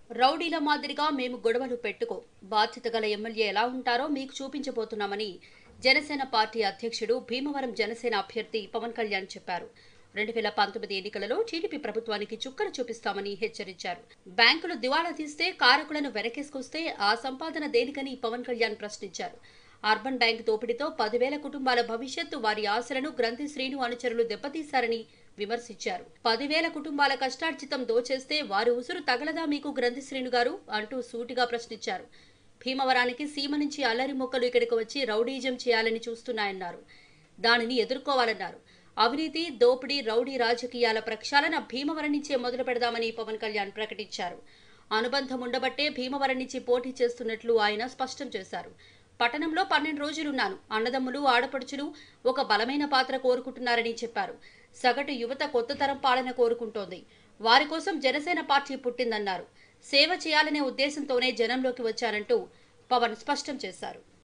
రౌడీల మాదిరిగా మేము గొడవలు పెట్టుకో బాధ్యత గల ఎమ్మెల్యే ఎలా ఉంటారో మీకు చూపించబోతున్నామని జనసేన పార్టీ అధ్యక్షుడు భీమవరం జనసేన అభ్యర్థి పవన్ కళ్యాణ్ చెప్పారు రెండు వేల పంతొమ్మిది ఎన్నికలలో టీడీపీ ప్రభుత్వానికి చుక్కలు చూపిస్తామని హెచ్చరించారు బ్యాంకులు దివాళా తీస్తే కారకులను వెనకేసుకొస్తే ఆ సంపాదన దేనికని పవన్ కళ్యాణ్ ప్రశ్నించారు అర్బన్ బ్యాంక్ దోపిడీతో పదివేల కుటుంబాల భవిష్యత్తు వారి ఆశలను గ్రంథి శ్రీను అనుచరులు దెబ్బతీశారని విమర్శించారు పదివేల కుటుంబాల కష్టార్జితం దోచేస్తే వారి ఉసురు తగలదా మీకు గ్రంథి శ్రీను గారు అంటూ సూటిగా ప్రశ్నించారు భీమవరానికి సీమ నుంచి అల్లరి మొక్కలు ఇక్కడికి వచ్చి రౌడీజం చేయాలని చూస్తున్నాయన్నారు దానిని ఎదుర్కోవాలన్నారు అవినీతి దోపిడీ రౌడీ రాజకీయాల ప్రక్షాళన భీమవరం నుంచే మొదలు పెడదామని పవన్ కళ్యాణ్ ప్రకటించారు అనుబంధం ఉండబట్టే భీమవరం నుంచి పోటీ చేస్తున్నట్లు ఆయన స్పష్టం చేశారు పట్టణంలో పన్నెండు రోజులున్నాను అన్నదమ్ములు ఆడపడుచులు ఒక బలమైన పాత్ర కోరుకుంటున్నారని చెప్పారు సగటు యువత కొత్త తరం పాలన కోరుకుంటోంది వారి కోసం జనసేన పార్టీ పుట్టిందన్నారు సేవ చేయాలనే ఉద్దేశంతోనే జనంలోకి వచ్చానంటూ పవన్ స్పష్టం చేశారు